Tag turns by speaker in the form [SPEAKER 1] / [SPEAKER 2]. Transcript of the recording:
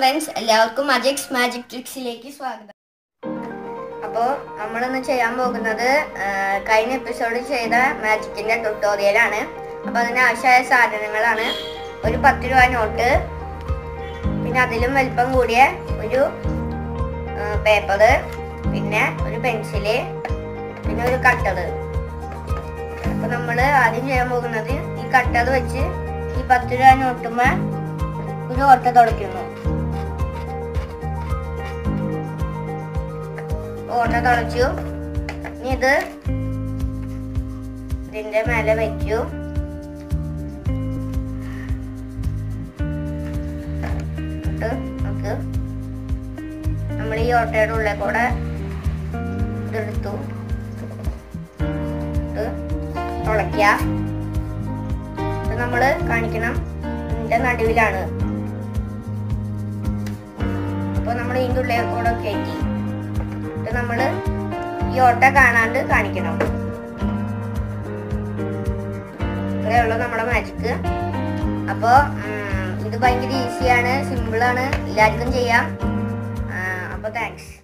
[SPEAKER 1] friends എല്ലാവർക്കും മജിക്സ് magic ട്രിക്സിലേക്ക് സ്വാഗതം അപ്പോൾ നമ്മളിന്ന് ചെയ്യാൻ പോകുന്നത് ആ, കഴിഞ്ഞ എപ്പിസോഡ് ചെയ്ത മാജിക്കിന്റെ ട്യൂട്ടോറിയലാണ് അപ്പോൾ അതിന് ആവശ്യമായ സാധനങ്ങളാണ് ഒരു പത്ത് രൂപ നോട്ട് പിന്നെ അതിലും വലിപ്പം കൂടിയ ഒരു പേപ്പർ പിന്നെ ഒരു പെൻസില് പിന്നെ ഒരു കട്ടർ അപ്പൊ നമ്മൾ ആദ്യം ചെയ്യാൻ പോകുന്നത് ഈ കട്ടർ വെച്ച് ഈ പത്ത് രൂപ നോട്ടുമ്പോ ഒരു ഓട്ട തുടയ്ക്കുന്നു ഓട്ട തുടച്ചു ഇനി ഇത് ഇതിന്റെ മേലെ വെച്ചു എന്നിട്ട് നമുക്ക് നമ്മൾ ഈ ഓട്ടയുടെ ഉള്ളിൽ കൂടെ ഇതെടുത്തു ഇത് തുളയ്ക്ക ഇത് നമ്മള് കാണിക്കണം ഇതിന്റെ നടുവിലാണ് അപ്പൊ നമ്മൾ ഇതിന്റെ ഉള്ളിൽ കൂടെ കയറ്റി ഇത് നമ്മള് ഈ ഓട്ട കാണാണ്ട് കാണിക്കണം ഇത്രയുള്ള നമ്മുടെ മാജിക്ക് അപ്പോൾ ഇത് ഭയങ്കര ഈസിയാണ് സിമ്പിളാണ് എല്ലാവർക്കും ചെയ്യാം അപ്പോൾ താങ്ക്സ്